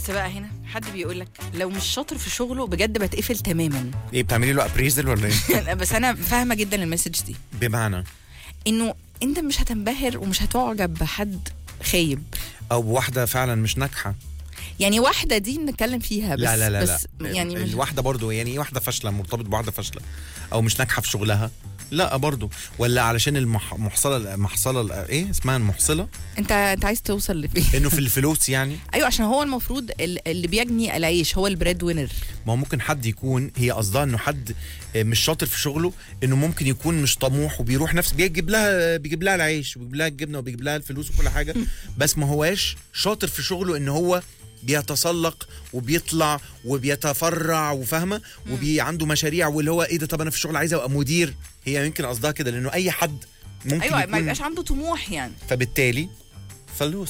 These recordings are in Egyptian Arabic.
بص بقى هنا حد بيقول لك لو مش شاطر في شغله بجد بتقفل تماما ايه بتعملي له ابريزل ولا ايه بس انا فاهمه جدا المسج دي بمعنى انه انت مش هتنبهر ومش هتعجب بحد خايب او واحده فعلا مش ناجحه يعني واحده دي نتكلم فيها بس لا لا لا بس لا يعني مش الواحده برضو يعني ايه واحده فاشله مرتبط بواحده فاشله او مش ناجحه في شغلها لا برضو ولا علشان المحصله المحصله ايه اسمها المحصله انت انت عايز توصل لفين انه في الفلوس يعني ايوه عشان هو المفروض ال- اللي بيجني العيش هو البريد وينر ما هو ممكن حد يكون هي قصدها انه حد مش شاطر في شغله انه ممكن يكون مش طموح وبيروح نفس بيجيب لها بيجيب لها العيش وبيجيب لها الجبنه وبيجيب لها الفلوس وكل حاجه بس ما هواش شاطر في شغله ان هو بيتسلق وبيطلع وبيتفرع وفاهمه وبي عنده مشاريع واللي هو ايه ده طب انا في الشغل عايز ابقى مدير هي يمكن قصدها كده لانه اي حد ممكن ايوه ما يكون يبقاش عنده طموح يعني فبالتالي فلوس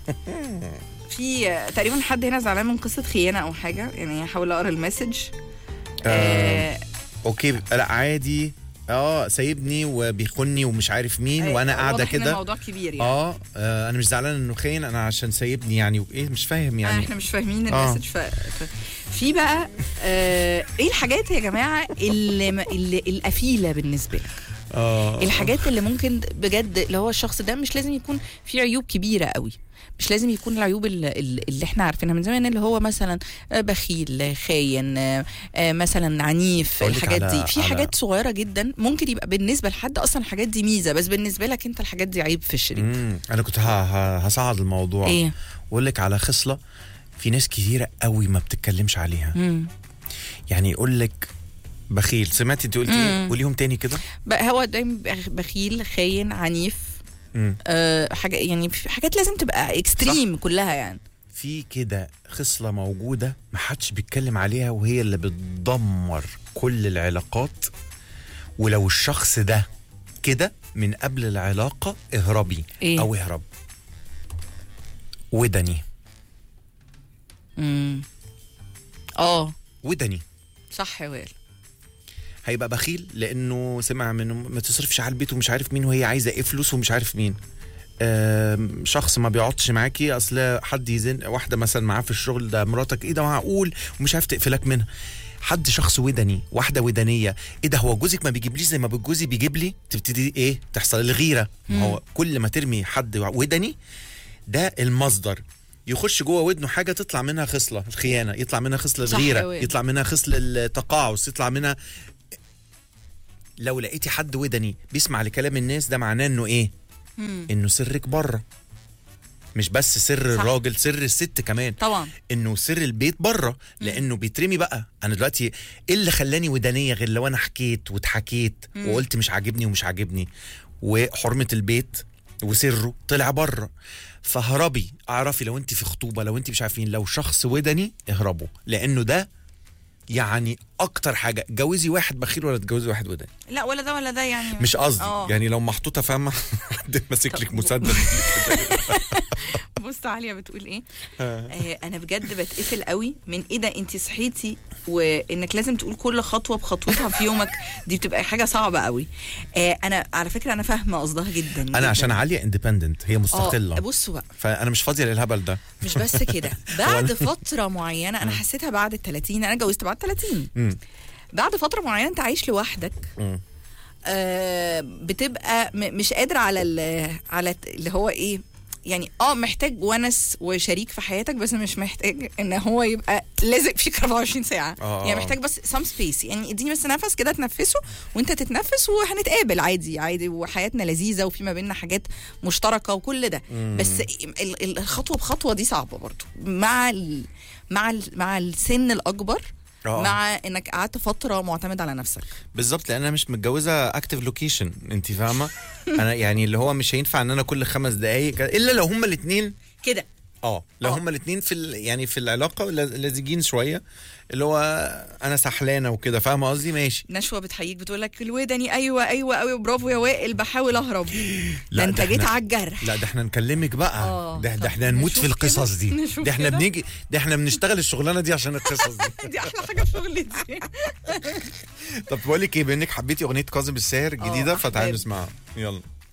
في تقريبا حد هنا زعلان من قصه خيانه او حاجه يعني هحاول اقرا المسج آه. آه اوكي لا عادي اه سايبني وبيخوني ومش عارف مين وانا آه، قاعده واضح إن كده الموضوع كبير يعني اه, آه انا مش زعلان انه خاين انا عشان سايبني يعني ايه مش فاهم يعني يعني احنا مش فاهمين آه. المسج ف... ف... في بقى آه ايه الحاجات يا جماعه اللي, م- اللي القفيله بالنسبه لك اه الحاجات اللي ممكن بجد اللي هو الشخص ده مش لازم يكون فيه عيوب كبيره قوي مش لازم يكون العيوب اللي, اللي احنا عارفينها من زمان اللي هو مثلا آه، بخيل خاين آه، آه، مثلا عنيف أقول لك الحاجات على- دي في على- حاجات صغيره جدا ممكن يبقى بالنسبه لحد اصلا الحاجات دي ميزه بس بالنسبه لك انت الحاجات دي عيب في الشريك امم انا كنت ه- ه- هصعد الموضوع ايه واقول لك على خصله في ناس كتيره قوي ما بتتكلمش عليها مم. يعني يقول لك بخيل سمعتي انت قلتي ايه مم. قوليهم تاني كده بقى هو دايما بخ- بخيل خاين عنيف مم. أه حاجه يعني في حاجات لازم تبقى اكستريم كلها يعني في كده خصله موجوده ما حدش بيتكلم عليها وهي اللي بتدمر كل العلاقات ولو الشخص ده كده من قبل العلاقه اهربي إيه؟ او اهرب ودني امم اه ودني صح يا وائل هيبقى بخيل لانه سمع منه ما تصرفش على البيت ومش عارف مين وهي عايزه ايه فلوس ومش عارف مين آم، شخص ما بيقعدش معاكي اصل حد يزن واحده مثلا معاه في الشغل ده مراتك ايه ده معقول ومش عارف تقفلك منها حد شخص ودني واحده ودانيه ايه ده هو جوزك ما بيجيبليش زي ما جوزي بيجيب لي تبتدي ايه تحصل الغيره ما هو كل ما ترمي حد ودني ده المصدر يخش جوه ودنه حاجه تطلع منها خصله الخيانه يطلع منها خصله صح الغيره أوي. يطلع منها خصله التقاعس يطلع منها لو لقيتي حد ودني بيسمع لكلام الناس ده معناه انه ايه مم. انه سرك بره مش بس سر صح. الراجل سر الست كمان طبعا انه سر البيت بره لانه بيترمي بقى انا دلوقتي ايه اللي خلاني ودانيه غير لو انا حكيت واتحكيت مم. وقلت مش عاجبني ومش عاجبني وحرمه البيت وسره طلع بره فهربي اعرفي لو انت في خطوبه لو انت مش عارفين لو شخص ودني اهربوا لانه ده يعني اكتر حاجه جوزي واحد بخيل ولا تجوزي واحد وداني لا ولا ده ولا ده يعني مش قصدي آه. يعني لو محطوطه فاهمه حد ماسك لك مسدس بص عليا بتقول ايه آه انا بجد بتقفل قوي من ايه ده انت صحيتي وانك لازم تقول كل خطوه بخطوتها في يومك دي بتبقى حاجه صعبه قوي آه انا على فكره انا فاهمه قصدها جدا انا جداً. عشان عاليه اندبندنت هي اه مستقله بصوا بقى فانا مش فاضيه للهبل ده مش بس كده بعد فتره معينه انا حسيتها بعد ال 30 انا اتجوزت بعد 30 مم. بعد فتره معينه انت عايش لوحدك مم. آه بتبقى م- مش قادر على ال- على الت- اللي هو ايه يعني اه محتاج ونس وشريك في حياتك بس مش محتاج ان هو يبقى لازق فيك 24 ساعه آه، يعني آه. محتاج بس سام سبيس يعني اديني بس نفس كده تنفسه وانت تتنفس وهنتقابل عادي عادي وحياتنا لذيذه وفي ما بيننا حاجات مشتركه وكل ده بس ال- ال- الخطوه بخطوه دي صعبه برضو مع ال مع ال مع السن الاكبر آه. مع انك قعدت فتره معتمد على نفسك بالظبط لان انا مش متجوزه اكتف لوكيشن انت فاهمه انا يعني اللي هو مش هينفع ان انا كل خمس دقايق الا لو هما الاثنين كده اه لو آه. هما الاثنين في ال- يعني في العلاقه لا- لازجين شويه اللي هو انا سحلانه وكده فاهمه قصدي ماشي نشوى بتحييك بتقول لك الودني ايوه ايوه ايوه برافو يا وائل بحاول اهرب لا، ده انت ده جيت إحنا- على الجرح لا ده احنا نكلمك بقى آه، ده طب ده احنا نموت في نشوف كده؟ القصص دي نشوف ده احنا كده؟ بنيجي ده احنا بنشتغل الشغلانه دي عشان القصص دي دي احلى حاجه في شغلتي طب بقول لك ايه بانك حبيتي اغنيه كاظم الساهر الجديده آه، فتعالي أحباب. نسمعها يلا